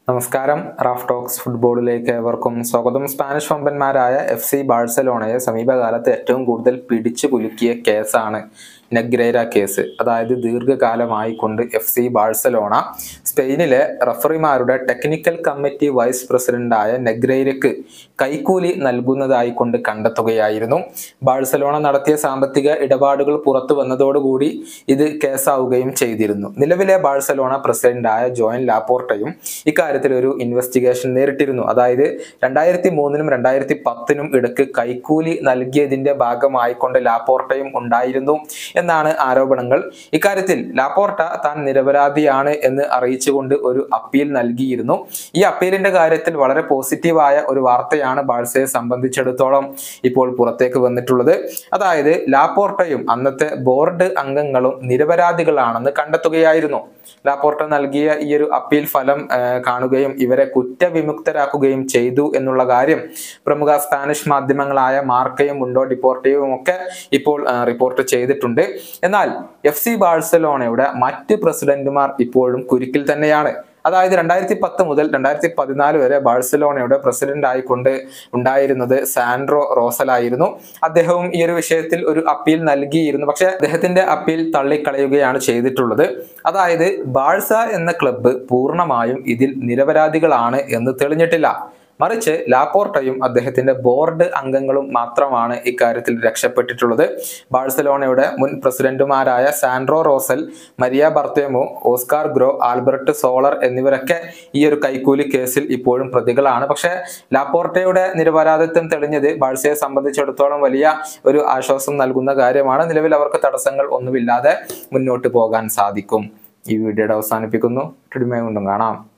നമസ്കാരം Raf talks ഫുട്ബോളിലേക്ക് ഏവർക്കും സ്വാഗതം സ്പാനിഷ് വമ്പന്മാരായ എഫ് സി ബാഴ്സലോണയെ സമീപകാലത്ത് ഏറ്റവും കൂടുതൽ പിടിച്ചു കുലുക്കിയ കേസാണ് നെഗ്രേര കേസ് അതായത് ദീർഘകാലമായി കൊണ്ട് എഫ് സി ബാഴ്സലോണ സ്പെയിനിലെ റഫറിമാരുടെ ടെക്നിക്കൽ കമ്മിറ്റി വൈസ് പ്രസിഡന്റായ നെഗ്രേരയ്ക്ക് കൈക്കൂലി നൽകുന്നതായി കൊണ്ട് കണ്ടെത്തുകയായിരുന്നു ബാഴ്സലോണ നടത്തിയ സാമ്പത്തിക ഇടപാടുകൾ പുറത്തു വന്നതോടുകൂടി ഇത് കേസാവുകയും ചെയ്തിരുന്നു നിലവിലെ ബാഴ്സലോണ പ്രസിഡന്റായ ജോയിൻ ലാപ്പോർട്ടയും ഇക്കാര്യത്തിൽ ഒരു ഇൻവെസ്റ്റിഗേഷൻ നേരിട്ടിരുന്നു അതായത് രണ്ടായിരത്തി മൂന്നിനും രണ്ടായിരത്തി പത്തിനും ഇടയ്ക്ക് കൈക്കൂലി നൽകിയതിന്റെ ഭാഗമായിക്കൊണ്ട് ലാപ്പോർട്ടയും ഉണ്ടായിരുന്നു എന്നാണ് ആരോപണങ്ങൾ ഇക്കാര്യത്തിൽ ലാപ്പോർട്ട താൻ നിരപരാധിയാണ് എന്ന് അറിയിച്ചുകൊണ്ട് ഒരു അപ്പീൽ നൽകിയിരുന്നു ഈ അപ്പീലിന്റെ കാര്യത്തിൽ വളരെ പോസിറ്റീവായ ഒരു വാർത്തയാണ് ബാഴ്സയെ സംബന്ധിച്ചിടത്തോളം ഇപ്പോൾ പുറത്തേക്ക് വന്നിട്ടുള്ളത് അതായത് ലാപ്പോർട്ടയും അന്നത്തെ ബോർഡ് അംഗങ്ങളും നിരപരാധികളാണെന്ന് കണ്ടെത്തുകയായിരുന്നു ലാപ്പോർട്ട നൽകിയ ഈ ഒരു അപ്പീൽ ഫലം ആ, കാണുകയും ഇവരെ കുറ്റവിമുക്തരാക്കുകയും ചെയ്തു എന്നുള്ള കാര്യം പ്രമുഖ സ്പാനിഷ് മാധ്യമങ്ങളായ മാർക്കയും മുണ്ടോ ഡിപ്പോർട്ടീവും ഒക്കെ ഇപ്പോൾ ആ, റിപ്പോർട്ട് ചെയ്തിട്ടുണ്ട് എന്നാൽ എഫ് സി ബാഴ്സലോണയുടെ മറ്റ് പ്രസിഡന്റുമാർ ഇപ്പോഴും കുരുക്കിൽ തന്നെയാണ് അതായത് രണ്ടായിരത്തി പത്ത് മുതൽ രണ്ടായിരത്തി പതിനാല് വരെ ബാഴ്സലോണയുടെ പ്രസിഡന്റ് ആയിക്കൊണ്ട് ഉണ്ടായിരുന്നത് സാൻഡ്രോ റോസലായിരുന്നു അദ്ദേഹവും ഈ ഒരു വിഷയത്തിൽ ഒരു അപ്പീൽ നൽകിയിരുന്നു പക്ഷെ അദ്ദേഹത്തിന്റെ അപ്പീൽ തള്ളിക്കളയുകയാണ് ചെയ്തിട്ടുള്ളത് അതായത് ബാഴ്സ എന്ന ക്ലബ്ബ് പൂർണ്ണമായും ഇതിൽ നിരപരാധികളാണ് എന്ന് തെളിഞ്ഞിട്ടില്ല മറിച്ച് ലാപ്പോർട്ടയും അദ്ദേഹത്തിന്റെ ബോർഡ് അംഗങ്ങളും മാത്രമാണ് ഇക്കാര്യത്തിൽ രക്ഷപ്പെട്ടിട്ടുള്ളത് ബാഴ്സലോണയുടെ മുൻ പ്രസിഡന്റുമാരായ Sandro Rosell Maria Bartomeu Oscar Grau Albert Soler എന്നിവരൊക്കെ ഈ ഒരു കൈക്കൂലി കേസിൽ ഇപ്പോഴും പ്രതികളാണ് പക്ഷേ ലാപ്പോർട്ടയുടെ നിരപരാധിത്വം തെളിഞ്ഞത് ബാഴ്സയെ സംബന്ധിച്ചിടത്തോളം വലിയ ഒരു ആശ്വാസം നൽകുന്ന കാര്യമാണ് നിലവിൽ അവർക്ക് തടസ്സങ്ങൾ ഒന്നുമില്ലാതെ മുന്നോട്ട് പോകാൻ സാധിക്കും ഈ വീഡിയോയുടെ അവസാനിപ്പിക്കുന്നു ടിഡിമയും കൊണ്ടും കാണാം